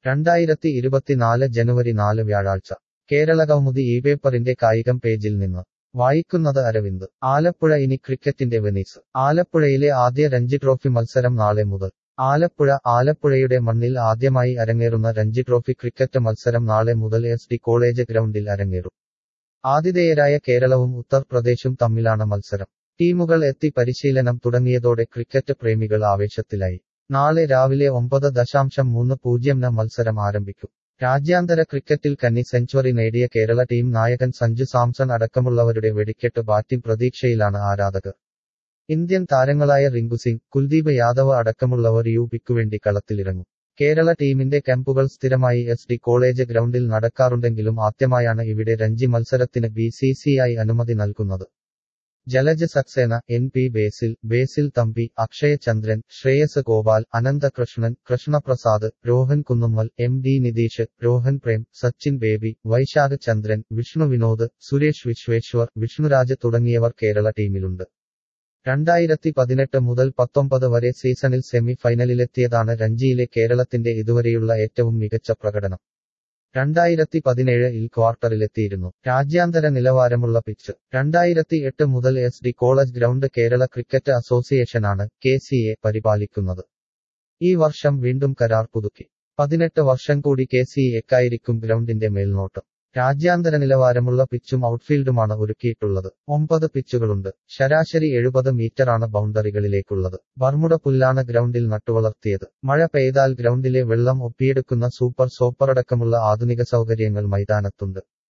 രണ്ടായിരത്തി ഇരുപത്തിനാല് ജനുവരി നാല് വ്യാഴാഴ്ച കേരള കൗമുദി ഈ പേപ്പറിന്റെ കായികം പേജിൽ നിന്ന് വായിക്കുന്നത് അരവിന്ദ് ആലപ്പുഴ ഇനി ക്രിക്കറ്റിന്റെ വെനീസ് ആലപ്പുഴയിലെ ആദ്യ രഞ്ജി ട്രോഫി മത്സരം നാളെ മുതൽ ആലപ്പുഴ ആലപ്പുഴയുടെ മണ്ണിൽ ആദ്യമായി അരങ്ങേറുന്ന രഞ്ജി ട്രോഫി ക്രിക്കറ്റ് മത്സരം നാളെ മുതൽ എസ് ഡി കോളേജ് ഗ്രൗണ്ടിൽ അരങ്ങേറും ആതിഥേയരായ കേരളവും ഉത്തർപ്രദേശും തമ്മിലാണ് മത്സരം ടീമുകൾ എത്തി പരിശീലനം തുടങ്ങിയതോടെ ക്രിക്കറ്റ് പ്രേമികൾ ആവേശത്തിലായി നാളെ രാവിലെ ഒമ്പത് ദശാംശം മൂന്ന് പൂജ്യംന് മത്സരം ആരംഭിക്കും രാജ്യാന്തര ക്രിക്കറ്റിൽ കന്നി സെഞ്ചുറി നേടിയ കേരള ടീം നായകൻ സഞ്ജു സാംസൺ അടക്കമുള്ളവരുടെ വെടിക്കെട്ട് ബാറ്റിംഗ് പ്രതീക്ഷയിലാണ് ആരാധകർ ഇന്ത്യൻ താരങ്ങളായ റിങ്കു സിംഗ് കുൽദീപ് യാദവ് അടക്കമുള്ളവർ യു പിക്കുവേണ്ടി കളത്തിലിറങ്ങും കേരള ടീമിന്റെ ക്യാമ്പുകൾ സ്ഥിരമായി എസ് ഡി കോളേജ് ഗ്രൗണ്ടിൽ നടക്കാറുണ്ടെങ്കിലും ആദ്യമായാണ് ഇവിടെ രഞ്ജി മത്സരത്തിന് ബി സി സി ഐ അനുമതി നൽകുന്നത് Jalaj Saxena N P Basil Basil Thampi Akshay Chandran Shreyas Gopal Ananthakrishnan Krishnaprasad Rohan Kunnummal M D Nidheesh Rohan Prem Sachin Baby Vaisakh Chandran Vishnu Vinod Suresh Vishweshwar Vishnuraj തുടങ്ങിയവർ കേരള ടീമിലുണ്ട് രണ്ടായിരത്തി പതിനെട്ട് മുതൽ പത്തൊമ്പത് വരെ സീസണിൽ സെമി ഫൈനലിലെത്തിയതാണ് രഞ്ജിയിലെ കേരളത്തിന്റെ ഇതുവരെയുള്ള ഏറ്റവും മികച്ച പ്രകടനം രണ്ടായിരത്തി പതിനേഴിൽ ക്വാർട്ടറിലെത്തിയിരുന്നു രാജ്യാന്തര നിലവാരമുള്ള പിച്ച് രണ്ടായിരത്തി എട്ട് മുതൽ S D college ground Kerala cricket അസോസിയേഷനാണ് കെ സി എ പരിപാലിക്കുന്നത് ഈ വർഷം വീണ്ടും കരാർ പുതുക്കി പതിനെട്ട് വർഷം കൂടി കെ സി എക്കായിരിക്കും ഗ്രൗണ്ടിന്റെ മേൽനോട്ടം രാജ്യാന്തര നിലവാരമുള്ള പിച്ചും ഔട്ട്ഫീൽഡുമാണ് ഒരുക്കിയിട്ടുള്ളത് ഒമ്പത് പിച്ചുകളുണ്ട് ശരാശരി എഴുപത് മീറ്ററാണ് ബൗണ്ടറികളിലേക്കുള്ളത് ബർമുട പുല്ലാണ് ഗ്രൗണ്ടിൽ നട്ടുവളർത്തിയത് മഴ പെയ്താൽ ഗ്രൗണ്ടിലെ വെള്ളം ഒപ്പിയെടുക്കുന്ന സൂപ്പർ സോപ്പറടക്കമുള്ള ആധുനിക സൗകര്യങ്ങൾ മൈതാനത്തുണ്ട്